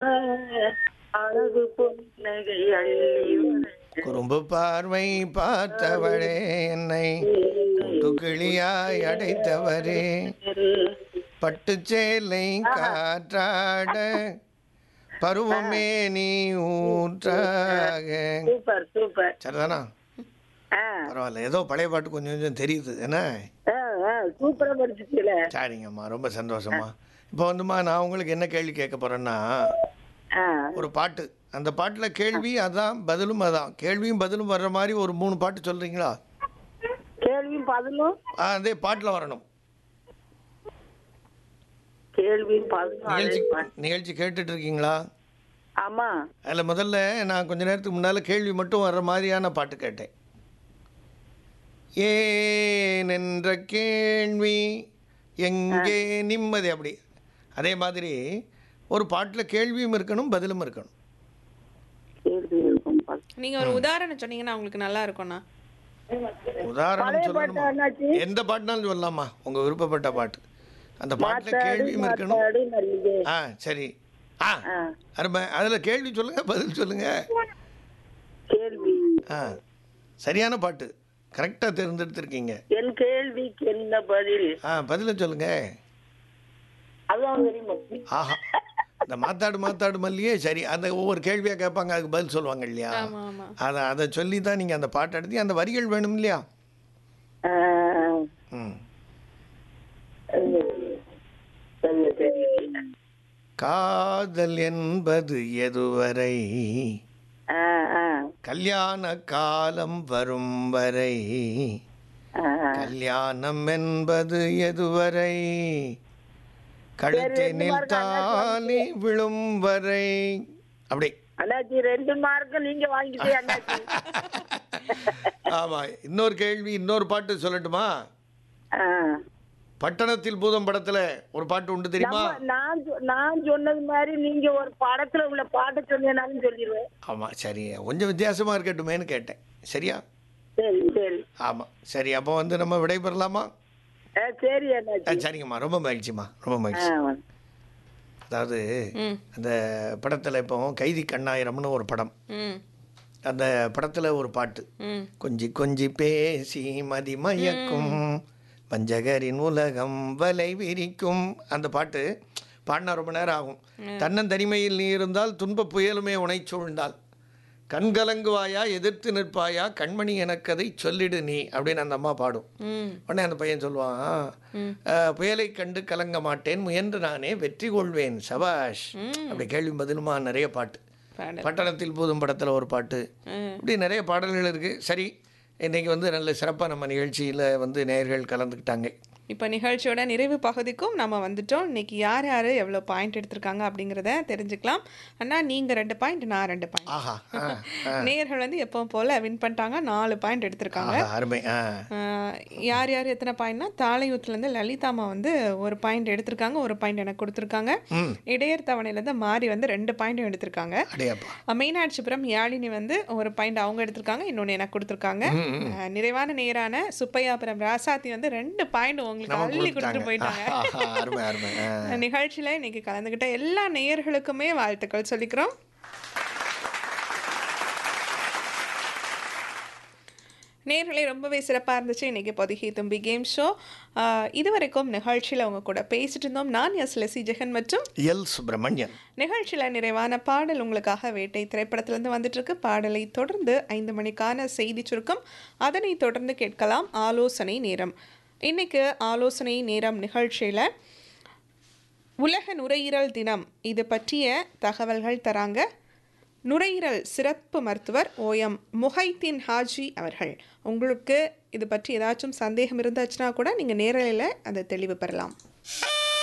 அழகு பொன்னகை அள்ளி வர குறும்பு பார்வை பார்த்தவளே என்னை கூட்டுக்கிளியாய் அடைத்தவரே பட்டுச்சேலை காற்றாட பருவமே நீ ஊற்றாக சூப்பர் சூப்பர் சரிதானா ஆ பரவாயில்ல ஏதோ பழைய பாட்டு கொஞ்சம் கொஞ்சம் தெரியுது என்ன ஆ, ஆ, சூப்பரா படிச்சிட்டீல சரிங்கம்மா ரொம்ப சந்தோஷமா இப்போ வந்துமா நான் உங்களுக்கு என்ன கேள்வி கேட்க போறேன்னா ஆ ஒரு பாட்டு அந்த பாட்டில் கேள்வி அதான் பதிலும் அதான் கேள்வியும் பதிலும் வர்ற மாதிரி ஒரு மூணு பாட்டு சொல்றீங்களா கேள்வியும் பதிலும் ஆ, அதே பாட்டில் வரணும் கேள்வியும் பதிலும் நிகழ்ச்சி அதே பா- நிகழ்ச்சி கேட்டுட்டு இருக்கீங்களா ஆமா அதில் முதல்ல நான் கொஞ்ச நேரத்துக்கு முன்னால் கேள்வி மட்டும் வர்ற மாதிரியான பாட்டு கேட்டேன் ஏன் என்ற கேள்வி எங்கே நிம்மதி அப்படி அதே மாதிரி ஒரு பாட்டில் கேள்வியும் இருக்கணும் பதிலும் இருக்கணும் கேள்வி இருக்கும் பதில். நீங்க ஒரு உதாரணம் சொன்னீங்கன்னா உங்களுக்கு நல்லா இருக்கும்ண்ணா உதாரணம் பழைய சொல்லணுமா பாட்டு என்னாச்சு எந்த பாட்டுனாலும் சொல்லலாமா உங்கள் விருப்பப்பட்ட பாட்டு அந்த பாட்டில் மாத்தாடு கேள்வியும் இருக்கணும் மாத்தாடு மல்லிகை ஆ சரி ஆ ஆ அருமை அதில் கேள்வி சொல்லுங்கள் பதில் சொல்லுங்கள் கேள்வி ஆ சரியான பாட்டு கரெக்டாக தேர்ந்தெடுத்திருக்கீங்க என் கேள்விக்கு என்ன பதில் ஆ பதில சொல்லுங்க அதான் தெரியுமா ஆஹா இந்த மாத்தாடு மாத்தாடு மல்லியே சரி அந்த ஒவ்வொரு கேள்வியாக கேட்பாங்க அதுக்கு பதில் சொல்லுவாங்க இல்லையா ஆமா ஆமா அதை அதை சொல்லி தான் நீங்கள் அந்த பாட்டு எடுத்து அந்த வரிகள் வேணும் இல்லையா ஆ, ம் சரியா தெரியல காதல் என்பது எதுவரை ஆ, ஆ, கல்யாண காலம் வரும் வரை ஆ. கல்யாணம் என்பது எதுவரை கழுத்தினில் தாலி விழும் வரை அப்படி அண்ணாச்சி ரெண்டு மார்க் நீங்க வாங்கிட்டே அண்ணாச்சி ஆமா இன்னொரு கேள்வி இன்னொரு பாட்டு சொல்லட்டுமா ஆ. பட்டணத்தில் பூதம் படத்துல ஒரு பாட்டு உண்டு தெரியுமா நம்ம- நான் சொ- நான் சொன்னது மாதிரி நீங்க ஒரு படத்துல உள்ள பாட்டை சொன்னீங்கன்னாலும் சொல்லிடுவேன் ஆமா சரி கொஞ்சம் வித்தியாசமா இருக்கட்டுமேன்னு கேட்டேன் சரியா சரி சரி ஆமா சரி அப்போ வந்து நம்ம விடைபெறலாமா ஆ, சரி ஆ, அண்ணாச்சி சரிங்கம்மா ரொம்ப மகிழ்ச்சிம்மா ரொம்ப ஆ, மகிழ்ச்சி வாங்க. அதாவது ம் அந்த படத்துல இப்போ கைதி கண்ணாயிரம்னு ஒரு படம் ம் அந்த படத்துல ஒரு பாட்டு ம் கொஞ்சி கொஞ்சி பேசி மதி மயக்கும் வஞ்சகரின் உலகம் வலை விரிக்கும் அந்த பாட்டு பாடினா ரொம்ப நேரம் ஆகும் தன்னந்தனிமையில் நீ இருந்தால் துன்பப் புயலுமே உனை சூழ்ந்தால் கண்கலங்குவாயா எதிர்த்து நிற்பாயா கண்மணி எனக்கதை சொல்லிடு நீ அப்படின்னு அந்த அம்மா பாடும் ம் உடனே அந்த பையன் சொல்லுவான் "அஹ், புயலை கண்டு கலங்க மாட்டேன் முயன்று நானே வெற்றி கொள்வேன் சபாஷ் அப்படி கேள்வி பதிலுமா நிறைய பாட்டு பாடல் பட்டணத்தில் பூதும் படத்தில் ஒரு பாட்டு ம். இப்படி நிறைய பாடல்கள் இருக்குது சரி இன்னைக்கு வந்து நல்ல சிறப்பாக நம்ம நிகழ்ச்சியில் வந்து நேயர்கள் கலந்துக்கிட்டாங்க இப்போ நிகழ்ச்சியோட நிறைவு பகுதிக்கும் நம்ம வந்துட்டோம் இன்னைக்கு யார் யார் எவ்வளோ பாயிண்ட் எடுத்திருக்காங்க அப்படிங்கிறத தெரிஞ்சுக்கலாம் அண்ணா நீங்கள் ரெண்டு பாயிண்ட் நான் ரெண்டு பாயிண்ட் ஆஹா ஆ, ஆ, நேயர்கள் வந்து எப்பவும் போல் வின் பண்ணிட்டாங்க நாலு பாயிண்ட் எடுத்திருக்காங்க ஆஹா அருமை ஆ ஆஹ் யார் யார் எத்தனை பாயிண்ட்னா தாளையூத்துலேருந்து லலிதாமா வந்து ஒரு பாயிண்ட் எடுத்திருக்காங்க ஒரு பாயிண்ட் எனக்கு கொடுத்துருக்காங்க ம் இடையர் தவணையிலேருந்து மாறி வந்து ரெண்டு பாயிண்ட்டும் எடுத்திருக்காங்க அடையாப்பா அஹ் மீனாட்சிபுரம் யாழினி வந்து ஒரு பாயிண்ட் அவங்க எடுத்திருக்காங்க இன்னொன்று எனக்கு கொடுத்துருக்காங்க அஹ் நிறைவான நேரான சுப்பையாபுரம் ராசாத்தி வந்து ரெண்டு பாயிண்ட் உங்களுக்கு நமக்கு அள்ளி கொடுத்துட்டு கொடுத்தாங்க போயிட்டாங்க ஆஹா, அருமை அருமை ஆ. நிகழ்ச்சியில் இன்னைக்கு கலந்துக்கிட்ட எல்லா நேயர்களுக்குமே வாழ்த்துக்கள் சொல்லிக்கிறோம் நேர்களே ரொம்பவே சிறப்பாக இருந்துச்சு இன்றைக்கி பொதுகி தும்பி கேம் ஷோ இதுவரைக்கும் நிகழ்ச்சியில் அவங்க கூட பேசிட்டு இருந்தோம் நான் எஸ் லெசி ஜெகன் மற்றும் எல் சுப்பிரமணியன் நிகழ்ச்சியில் நிறைவான பாடல் உங்களுக்காக வேட்டை திரைப்படத்திலிருந்து வந்துட்டு இருக்கு பாடலை தொடர்ந்து ஐந்து மணிக்கான செய்தி சுருக்கம் அதனை தொடர்ந்து கேட்கலாம் ஆலோசனை நேரம் இன்னைக்கு ஆலோசனை நேரம் நிகழ்ச்சியில் உலக நுரையீரல் தினம் இது பற்றிய தகவல்கள் தராங்க நுரையீரல் சிறப்பு மருத்துவர் ஓஎம் முஹைத்தீன் ஹாஜி அவர்கள் உங்களுக்கு இது பற்றி ஏதாச்சும் சந்தேகம் இருந்தாச்சுன்னா கூட நீங்கள் நேரலையில் அதை தெளிவு பெறலாம்